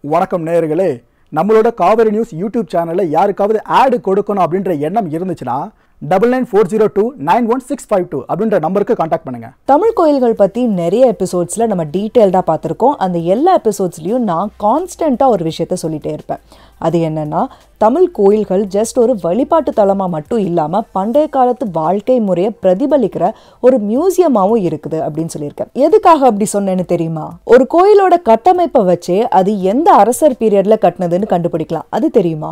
வணக்கம் நேயர்களே நம்மளோட காவேரி நியூஸ் யூடியூப் சேனலில் யாருக்காவது ஆடு கொடுக்கணும் அப்படின்ற எண்ணம் இருந்துச்சுன்னா double nine four zero two nine one six five two அப்படின்ற நம்பருக்கு காண்டாக்ட் பண்ணுங்க தமிழ் கோயில்கள் பற்றி நிறைய எபிசோட்ஸில் நம்ம டீட்டெயில்டாக பார்த்துருக்கோம் அந்த எல்லா எபிசோட்ஸ்லையும் நான் கான்ஸ்டண்ட்டாக ஒரு விஷயத்த சொல்லிட்டே இருப்பேன் அது என்னன்னா தமிழ் கோயில்கள் ஜஸ்ட் ஒரு வழிபாட்டு தலமாக மட்டும் இல்லாமல் பண்டைய காலத்து வாழ்க்கை முறையை பிரதிபலிக்கிற ஒரு மியூசியமாகவும் இருக்குது அப்படின்னு சொல்லியிருக்கேன் எதுக்காக அப்படி சொன்னேன்னு தெரியுமா ஒரு கோயிலோட கட்டமைப்பை வச்சே அது எந்த அரசர் பீரியட்ல கட்டினதுன்னு கண்டுபிடிக்கலாம் அது தெரியுமா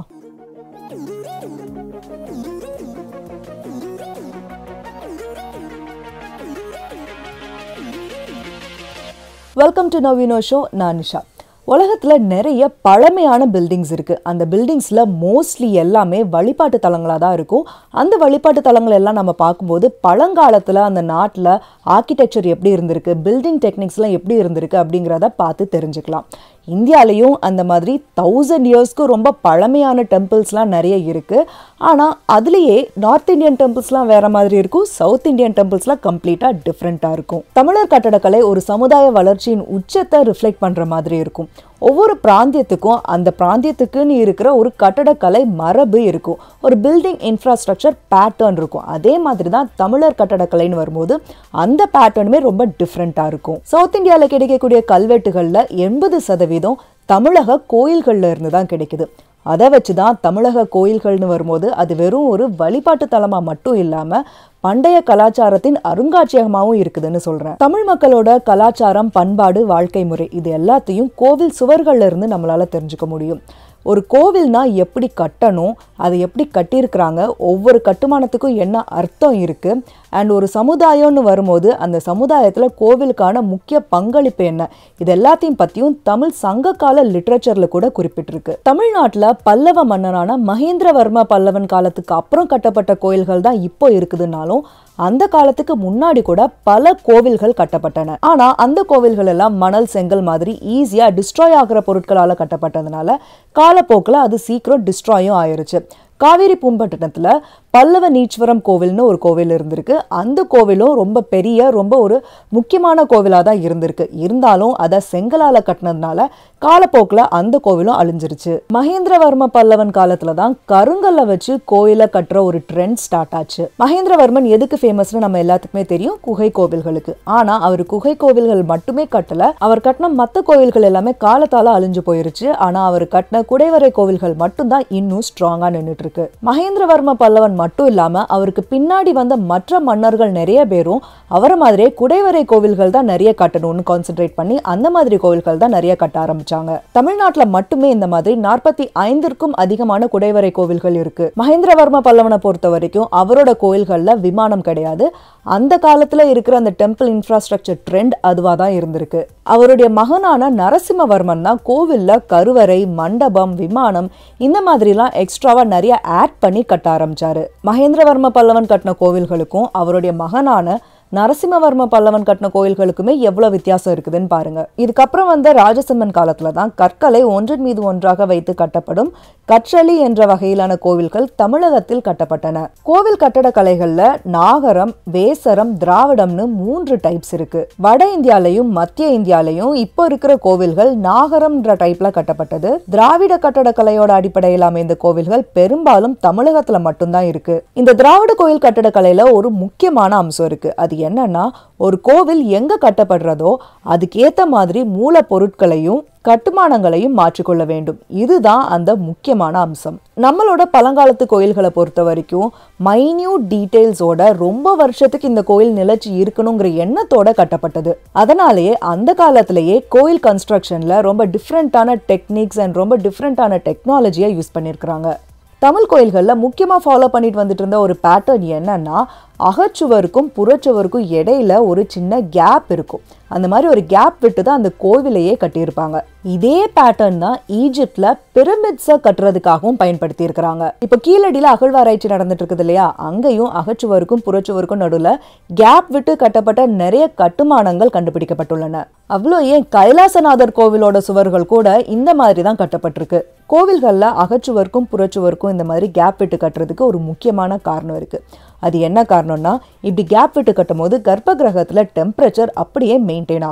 வெல்கம் டு நவீனோ ஷோ நான் நிஷா உலகத்தில் நிறைய பழமையான பில்டிங்ஸ் இருக்குது அந்த பில்டிங்ஸில் மோஸ்ட்லி எல்லாமே வழிபாட்டு தலங்களாக தான் இருக்கும் அந்த வழிபாட்டு தலங்கள் எல்லாம் நம்ம பார்க்கும்போது பழங்காலத்தில் அந்த நாட்டில் ஆர்கிடெக்சர் எப்படி இருந்திருக்கு பில்டிங் டெக்னிக்ஸ்லாம் எப்படி இருந்திருக்கு அப்படிங்கிறத பார்த்து தெரிஞ்சுக்கலாம் இந்தியாலேயும் அந்த மாதிரி தௌசண்ட் இயர்ஸ்க்கு ரொம்ப பழமையான டெம்பிள்ஸ்லாம் நிறைய இருக்குது ஆனால் அதுலேயே நார்த் இந்தியன் டெம்பிள்ஸ்லாம் வேற மாதிரி இருக்கும் சவுத் இந்தியன் டெம்பிள்ஸ்லாம் கம்ப்ளீட்டாக டிஃப்ரெண்ட்டாக இருக்கும் தமிழர் கட்டடக்கலை ஒரு சமுதாய வளர்ச்சியின் உச்சத்தை ரிஃப்ளெக்ட் பண்ணுற மாதிரி இருக்கும் ஒவ்வொரு பிராந்தியத்துக்கும் அந்த பிராந்தியத்துக்குன்னு இருக்கிற ஒரு கட்டடக்கலை மரபு இருக்கும் ஒரு பில்டிங் இன்ஃப்ராஸ்ட்ரக்சர் பேட்டர்ன் இருக்கும் அதே மாதிரி தான் தமிழர் கட்டடக்கலைன்னு வரும்போது அந்த பேட்டர்னுமே ரொம்ப டிஃப்ரெண்ட்டாக இருக்கும் சவுத் இந்தியாவில் கிடைக்கக்கூடிய கல்வெட்டுகளில் எண்பது சதவீதம் தமிழக கோயில்கள்ல இருந்து தான் கிடைக்குது அதை வச்சு தான் தமிழக கோயில்கள்னு வரும்போது அது வெறும் ஒரு வழிபாட்டு தலமாக மட்டும் இல்லாமல் பண்டைய கலாச்சாரத்தின் அருங்காட்சியகமாகவும் இருக்குதுன்னு சொல்கிறேன் தமிழ் மக்களோட கலாச்சாரம் பண்பாடு வாழ்க்கை முறை இது எல்லாத்தையும் கோவில் சுவர்கள்ல இருந்து நம்மளால் தெரிஞ்சுக்க முடியும் ஒரு கோவில்னா எப்படி கட்டணும் அதை எப்படி கட்டியிருக்கிறாங்க ஒவ்வொரு கட்டுமானத்துக்கும் என்ன அர்த்தம் இருக்குது அண்ட் ஒரு சமுதாயம்னு வரும்போது அந்த சமுதாயத்தில் கோவிலுக்கான முக்கிய பங்களிப்பு என்ன இது எல்லாத்தையும் பற்றியும் தமிழ் சங்ககால லிட்ரேச்சரில் கூட குறிப்பிட்டிருக்கு தமிழ்நாட்டில் பல்லவ மன்னனான மகேந்திரவர்ம பல்லவன் காலத்துக்கு அப்புறம் கட்டப்பட்ட கோயில்கள் தான் இப்போ இருக்குதுன்னாலும் அந்த காலத்துக்கு முன்னாடி கூட பல கோவில்கள் கட்டப்பட்டன ஆனா அந்த கோவில்கள் எல்லாம் மணல் செங்கல் மாதிரி ஈஸியா டிஸ்ட்ராய் ஆகிற பொருட்களால கட்டப்பட்டதுனால காலப்போக்கில் அது சீக்கிரம் டிஸ்ட்ராயும் ஆயிருச்சு காவேரி பூம்பட்டினத்துல பல்லவ நீச்சுவரம் கோவில்னு ஒரு கோவில் இருந்திருக்கு அந்த கோவிலும் ரொம்ப பெரிய ரொம்ப ஒரு முக்கியமான கோவிலாக தான் இருந்திருக்கு இருந்தாலும் அதை செங்கலால் கட்டினதுனால காலப்போக்கில் அந்த கோவிலும் அழிஞ்சிருச்சு மகேந்திரவர்ம பல்லவன் காலத்துல தான் கருங்கல்ல வச்சு கோயிலை கட்டுற ஒரு ட்ரெண்ட் ஸ்டார்ட் ஆச்சு மகேந்திரவர்மன் எதுக்கு ஃபேமஸ்னு நம்ம எல்லாத்துக்குமே தெரியும் குகை கோவில்களுக்கு ஆனா அவர் குகை கோவில்கள் மட்டுமே கட்டல அவர் கட்டின மற்ற கோவில்கள் எல்லாமே காலத்தால அழிஞ்சு போயிருச்சு ஆனா அவர் கட்டின குடைவரை கோவில்கள் மட்டும்தான் இன்னும் ஸ்ட்ராங்கா நின்றுட்டு இருக்கு மகேந்திரவர்ம பல்லவன் மட்டும் இல்லாம அவருக்கு பின்னாடி வந்த மற்ற மன்னர்கள் நிறைய பேரும் அவரை மாதிரியே குடைவரை கோவில்கள் தான் நிறைய கட்டணும்னு கான்சென்ட்ரேட் பண்ணி அந்த மாதிரி கோவில்கள் தான் நிறைய கட்ட ஆரம்பிச்சாங்க தமிழ்நாட்டுல மட்டுமே இந்த மாதிரி நாற்பத்தி ஐந்திற்கும் அதிகமான குடைவரை கோவில்கள் இருக்கு மகேந்திரவர்ம பல்லவனை பொறுத்த வரைக்கும் அவரோட கோயில்கள்ல விமானம் கிடையாது அந்த காலத்துல இருக்கிற அந்த டெம்பிள் இன்ஃப்ராஸ்ட்ரக்சர் ட்ரெண்ட் அதுவா தான் இருந்திருக்கு அவருடைய மகனான நரசிம்மவர்மன் தான் கோவில்ல கருவறை மண்டபம் விமானம் இந்த மாதிரிலாம் எக்ஸ்ட்ராவா நிறைய ஆட் பண்ணி கட்ட ஆரம்பிச்சாரு மகேந்திரவர்ம பல்லவன் கட்டின கோவில்களுக்கும் அவருடைய மகனான நரசிம்மவர்ம பல்லவன் கட்டின கோயில்களுக்குமே எவ்வளவு வித்தியாசம் இருக்குதுன்னு பாருங்க இதுக்கப்புறம் வந்த ராஜசிம்மன் காலத்துல தான் கற்களை ஒன்றின் மீது ஒன்றாக வைத்து கட்டப்படும் கற்றளி என்ற வகையிலான கோவில்கள் தமிழகத்தில் கட்டப்பட்டன கோவில் கட்டடக்கலைகள்ல நாகரம் வேசரம் திராவிடம்னு மூன்று டைப்ஸ் இருக்கு வட இந்தியாலையும் மத்திய இந்தியாலையும் இப்போ இருக்கிற கோவில்கள் நாகரம்ன்ற டைப்ல கட்டப்பட்டது திராவிட கட்டடக்கலையோட அடிப்படையில் அமைந்த கோவில்கள் பெரும்பாலும் தமிழகத்துல மட்டும்தான் இருக்கு இந்த திராவிட கோயில் கட்டடக்கலையில ஒரு முக்கியமான அம்சம் இருக்கு அது என்னன்னா ஒரு கோவில் எங்க கட்டப்படுறதோ அதுக்கேத்த மாதிரி மூலப்பொருட்களையும் கட்டுமானங்களையும் மாற்றிக்கொள்ள வேண்டும் இதுதான் அந்த முக்கியமான அம்சம் நம்மளோட பழங்காலத்து கோயில்களை பொறுத்த வரைக்கும் மைன்யூட் டீட்டெயில்ஸோட ரொம்ப வருஷத்துக்கு இந்த கோயில் நிலைச்சு இருக்கணுங்கிற எண்ணத்தோட கட்டப்பட்டது அதனாலேயே அந்த காலத்திலேயே கோயில் கன்ஸ்ட்ரக்ஷன்ல ரொம்ப டிஃப்ரெண்ட்டான டெக்னிக்ஸ் அண்ட் ரொம்ப டிஃப்ரெண்ட்டான டெக்னாலஜியை யூஸ் பண்ணியிருக்கிறாங்க தமிழ் கோயில்களில் முக்கியமாக ஃபாலோ பண்ணிட்டு வந்துட்டு இருந்த ஒரு பேட்டர்ன் என்னன்னா அகச்சுவருக்கும் புறச்சுவருக்கும் இடையில ஒரு சின்ன கேப் இருக்கும் அந்த மாதிரி ஒரு கேப் விட்டு தான் அந்த கோவிலையே கட்டியிருப்பாங்க இதே பேட்டர்ன் தான் ஈஜிப்ட்ல பிரமிட்ஸை கட்டுறதுக்காகவும் பயன்படுத்தி இருக்கிறாங்க இப்போ கீழடியில் அகழ்வாராய்ச்சி நடந்துட்டு இருக்குது இல்லையா அங்கேயும் அகச்சுவருக்கும் புறச்சுவருக்கும் நடுவில் கேப் விட்டு கட்டப்பட்ட நிறைய கட்டுமானங்கள் கண்டுபிடிக்கப்பட்டுள்ளன அவ்வளோ ஏன் கைலாசநாதர் கோவிலோட சுவர்கள் கூட இந்த மாதிரி தான் கட்டப்பட்டிருக்கு கோவில்களில் அகச்சுவருக்கும் புறச்சுவருக்கும் இந்த மாதிரி கேப் விட்டு கட்டுறதுக்கு ஒரு முக்கியமான காரணம் இருக்கு அது என்ன காரணம்னா இப்படி கேப் விட்டு கட்டும் போது கர்ப்ப கிரகத்தில் டெம்பரேச்சர் அப்படியே மெயின்டைன் ஆகும்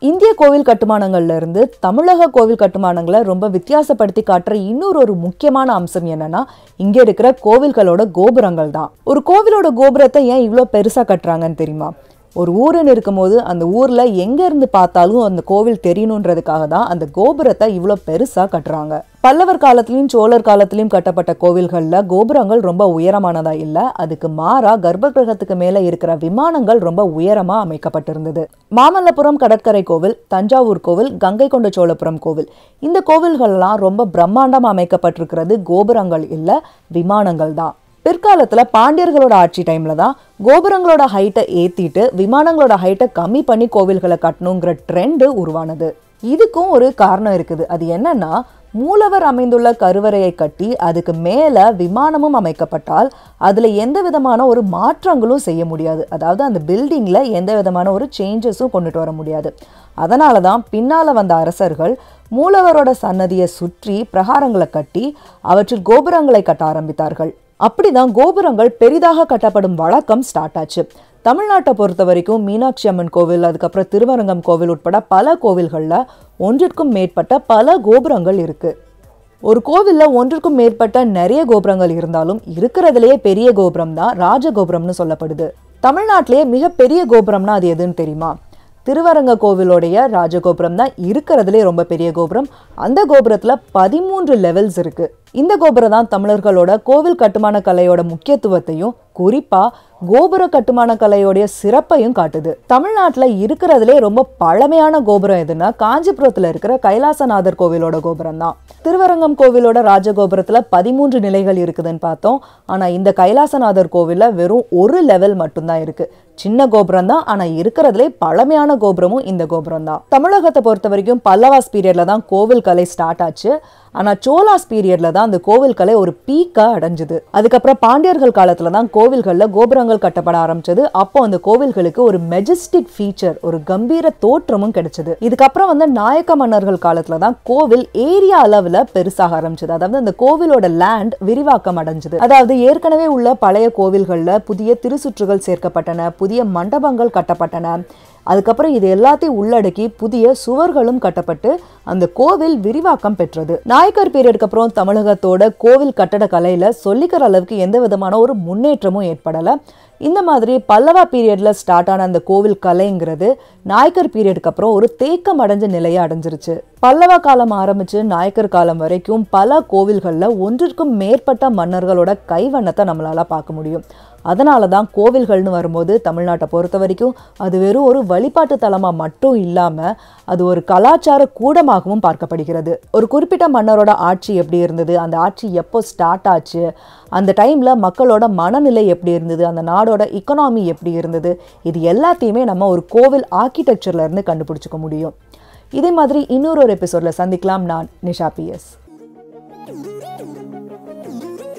இந்திய கோவில் கட்டுமானங்கள்ல இருந்து தமிழக கோவில் கட்டுமானங்களை ரொம்ப வித்தியாசப்படுத்தி காட்டுற இன்னொரு ஒரு முக்கியமான அம்சம் என்னன்னா இங்க இருக்கிற கோவில்களோட கோபுரங்கள் தான் ஒரு கோவிலோட கோபுரத்தை ஏன் இவ்வளோ பெருசா கட்டுறாங்கன்னு தெரியுமா ஒரு ஊருன்னு இருக்கும்போது அந்த ஊர்ல எங்க இருந்து பார்த்தாலும் அந்த கோவில் தெரியணுன்றதுக்காக தான் அந்த கோபுரத்தை இவ்வளோ பெருசா கட்டுறாங்க பல்லவர் காலத்திலயும் சோழர் காலத்திலயும் கட்டப்பட்ட கோவில்கள்ல கோபுரங்கள் ரொம்ப உயரமானதா இல்ல அதுக்கு மாறா கர்ப்ப கிரகத்துக்கு மேல இருக்கிற விமானங்கள் ரொம்ப உயரமா அமைக்கப்பட்டிருந்தது மாமல்லபுரம் கடற்கரை கோவில் தஞ்சாவூர் கோவில் கங்கை கொண்ட சோழபுரம் கோவில் இந்த கோவில்கள்லாம் ரொம்ப பிரம்மாண்டமா அமைக்கப்பட்டிருக்கிறது கோபுரங்கள் இல்ல விமானங்கள் தான் பிற்காலத்துல பாண்டியர்களோட ஆட்சி டைம்ல தான் கோபுரங்களோட ஹைட்டை ஏத்திட்டு விமானங்களோட ஹைட்டை கம்மி பண்ணி கோவில்களை கட்டணுங்கிற ட்ரெண்ட் உருவானது இதுக்கும் ஒரு காரணம் இருக்குது அது என்னன்னா மூலவர் அமைந்துள்ள கருவறையை கட்டி அதுக்கு மேல விமானமும் அமைக்கப்பட்டால் அதுல எந்த விதமான ஒரு மாற்றங்களும் செய்ய முடியாது அதாவது அந்த பில்டிங்ல எந்த விதமான ஒரு சேஞ்சஸும் கொண்டுட்டு வர முடியாது அதனால தான் பின்னால வந்த அரசர்கள் மூலவரோட சன்னதியை சுற்றி பிரகாரங்களை கட்டி அவற்றில் கோபுரங்களை கட்ட ஆரம்பித்தார்கள் அப்படிதான் கோபுரங்கள் பெரிதாக கட்டப்படும் வழக்கம் ஸ்டார்ட் ஆச்சு தமிழ்நாட்டை பொறுத்த வரைக்கும் மீனாட்சி அம்மன் கோவில் அதுக்கப்புறம் திருவரங்கம் கோவில் உட்பட பல கோவில்களில் ஒன்றிற்கும் மேற்பட்ட பல கோபுரங்கள் இருக்கு ஒரு கோவில்ல ஒன்றிற்கும் மேற்பட்ட நிறைய கோபுரங்கள் இருந்தாலும் இருக்கிறதுலேயே பெரிய கோபுரம் தான் ராஜகோபுரம்னு சொல்லப்படுது தமிழ்நாட்டிலேயே மிகப்பெரிய கோபுரம்னா அது எதுன்னு தெரியுமா திருவரங்க கோவிலோடைய ராஜகோபுரம் தான் இருக்கிறதுலே ரொம்ப பெரிய கோபுரம் அந்த கோபுரத்துல பதிமூன்று லெவல்ஸ் இருக்கு இந்த கோபுரம் தான் தமிழர்களோட கோவில் கட்டுமான கலையோட முக்கியத்துவத்தையும் குறிப்பா கோபுர கட்டுமான கலையோடைய சிறப்பையும் காட்டுது தமிழ்நாட்டுல இருக்கிறதுலே ரொம்ப பழமையான கோபுரம் எதுன்னா காஞ்சிபுரத்துல இருக்கிற கைலாசநாதர் கோவிலோட கோபுரம் தான் திருவரங்கம் கோவிலோட ராஜகோபுரத்துல பதிமூன்று நிலைகள் இருக்குதுன்னு பார்த்தோம் ஆனா இந்த கைலாசநாதர் கோவில்ல வெறும் ஒரு லெவல் மட்டும்தான் இருக்கு சின்ன கோபுரம் தான் ஆனா இருக்கிறதுலே பழமையான கோபுரமும் இந்த கோபுரம் தான் தமிழகத்தை பொறுத்த வரைக்கும் பல்லவாஸ் பீரியட்ல தான் கோவில் கலை ஸ்டார்ட் ஆச்சு ஆனா சோலாஸ் பீரியட்ல தான் அந்த கோவில் கலை ஒரு பீக்கா அடைஞ்சது அதுக்கப்புறம் பாண்டியர்கள் காலத்துல தான் கோவில்கள்ல கோபுரங்கள் கட்டப்பட ஆரம்பிச்சது அப்போ அந்த கோவில்களுக்கு ஒரு மெஜஸ்டிக் ஃபீச்சர் ஒரு கம்பீர தோற்றமும் கிடைச்சது இதுக்கப்புறம் வந்து நாயக்க மன்னர்கள் காலத்துல தான் கோவில் ஏரியா அளவுல பெருசாக ஆரம்பிச்சது அதாவது அந்த கோவிலோட லேண்ட் விரிவாக்கம் அடைஞ்சது அதாவது ஏற்கனவே உள்ள பழைய கோவில்கள்ல புதிய திருச்சுற்றுகள் சேர்க்கப்பட்டன புதிய மண்டபங்கள் கட்டப்பட்டன அதுக்கப்புறம் இது எல்லாத்தையும் உள்ளடக்கி புதிய சுவர்களும் கட்டப்பட்டு அந்த கோவில் விரிவாக்கம் பெற்றது நாயக்கர் பீரியடுக்கு அப்புறம் தமிழகத்தோட கோவில் கட்டட கலையில சொல்லிக்கிற அளவுக்கு எந்த விதமான ஒரு முன்னேற்றமும் ஏற்படல இந்த மாதிரி பல்லவா பீரியட்ல ஸ்டார்ட் ஆன அந்த கோவில் கலைங்கிறது நாயக்கர் பீரியடுக்கு அப்புறம் ஒரு தேக்கம் அடைஞ்ச நிலையை அடைஞ்சிருச்சு பல்லவ காலம் ஆரம்பிச்சு நாயக்கர் காலம் வரைக்கும் பல கோவில்கள்ல ஒன்றிற்கும் மேற்பட்ட மன்னர்களோட கைவண்ணத்தை நம்மளால பார்க்க முடியும் அதனால தான் கோவில்கள்னு வரும்போது தமிழ்நாட்டை பொறுத்த வரைக்கும் அது வெறும் ஒரு வழிபாட்டு தலமாக மட்டும் இல்லாமல் அது ஒரு கலாச்சார கூடமாகவும் பார்க்கப்படுகிறது ஒரு குறிப்பிட்ட மன்னரோட ஆட்சி எப்படி இருந்தது அந்த ஆட்சி எப்போ ஸ்டார்ட் ஆச்சு அந்த டைமில் மக்களோட மனநிலை எப்படி இருந்தது அந்த நாடோட இக்கனாமி எப்படி இருந்தது இது எல்லாத்தையுமே நம்ம ஒரு கோவில் ஆர்கிடெக்சர்ல இருந்து கண்டுபிடிச்சிக்க முடியும் இதே மாதிரி இன்னொரு ஒரு எபிசோடில் சந்திக்கலாம் நான் நிஷா பிஎஸ்